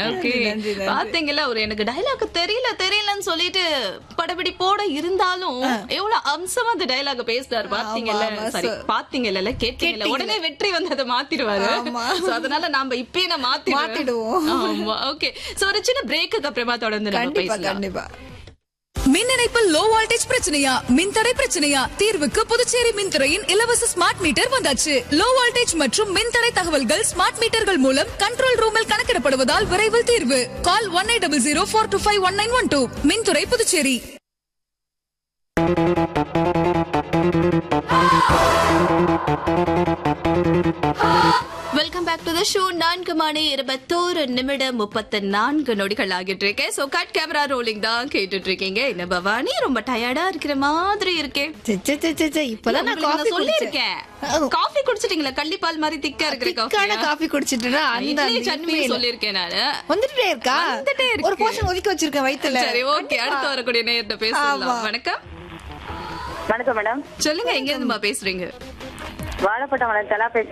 Okay நன்றி, நன்றி. பாத்தீங்கல்ல ஒரு எனக்கு டைலாக் தெரியல தெரியலன்னு சொல்லிட்டு படபிடி போட இருந்தாலும் எவ்வளவு அம்சமா அந்த டைலாக் பேசுறாரு பாத்தீங்கல்ல ஆமா, சரி so- பாத்தீங்கல்ல கேட்டீங்கல்ல உடனே வெற்றி வந்து அதை மாத்திடுவாரு ஆமா. So, அதனால நாம இப்பயே நான் மாத்திடுவோம் மாத்திடுவோம். ஆமா ஓகே சோ ஒரு சின்ன பிரேக்குக்கு அப்புறமா தொடர்ந்து நம்ம கண்டிப்பா பேசலாம் கண்டிப்பா மின் இணைப்பில் லோ வோல்டேஜ் பிரச்சனையா மின்தடை பிரச்சனையா தீர்வுக்கு புதுச்சேரி மின்துறையின் இலவச ஸ்மார்ட் மீட்டர் வந்தாச்சு லோ வோல்டேஜ் மற்றும் மின்தடை தகவல்கள் ஸ்மார்ட் மீட்டர்கள் மூலம் கண்ட்ரோல் ரூமில் கணக்கிடப்படுவதால் விரைவில் தீர்வு call one eight double zero four two five one nine one two மின்துறை Puducherry welcome back to the show நான்கு மணி இருபத்தோரு நிமிடம் முப்பத்தி நான்கு நொடிகள் ஆகிட்டு இருக்கேன் சோ கட் கேமரா ரோலிங் தான் கேட்டுட்டு இருக்கீங்க என்ன பவானி ரொம்ப டயர்டா இருக்கிற மாதிரி இருக்கேன் சே, சே, சே, சே, சே, இப்பதான் நான் காஃபி சொல்லிருக்கேன் குடிச்சேன் காஃபி குடிச்சிட்டீங்களா கள்ளிப்பால் மாதிரி திக்கா இருக்கிற திக்கான காஃபி காஃபி குடிச்சிட்டுனா அந்த இட்லி அந்த சட்னி இனிமையில. சொல்லிருக்கேன் நானு வந்துட்டே இருக்கா வந்துட்டே இருக்கு. ஒரு போர்ஷன் ஒதுக்கி வச்சிருக்கேன் வயித்துல சரி ஓகே அடுத்து வரக்கூடிய நேரத்தை பேசலாம் ஆமா. வணக்கம் வணக்கம் மேடம் சொல்லுங்க எங்க இருந்துமா பேசுறீங்க வாழைப்பட்டம் வளர்த்தலா பேசுறேன்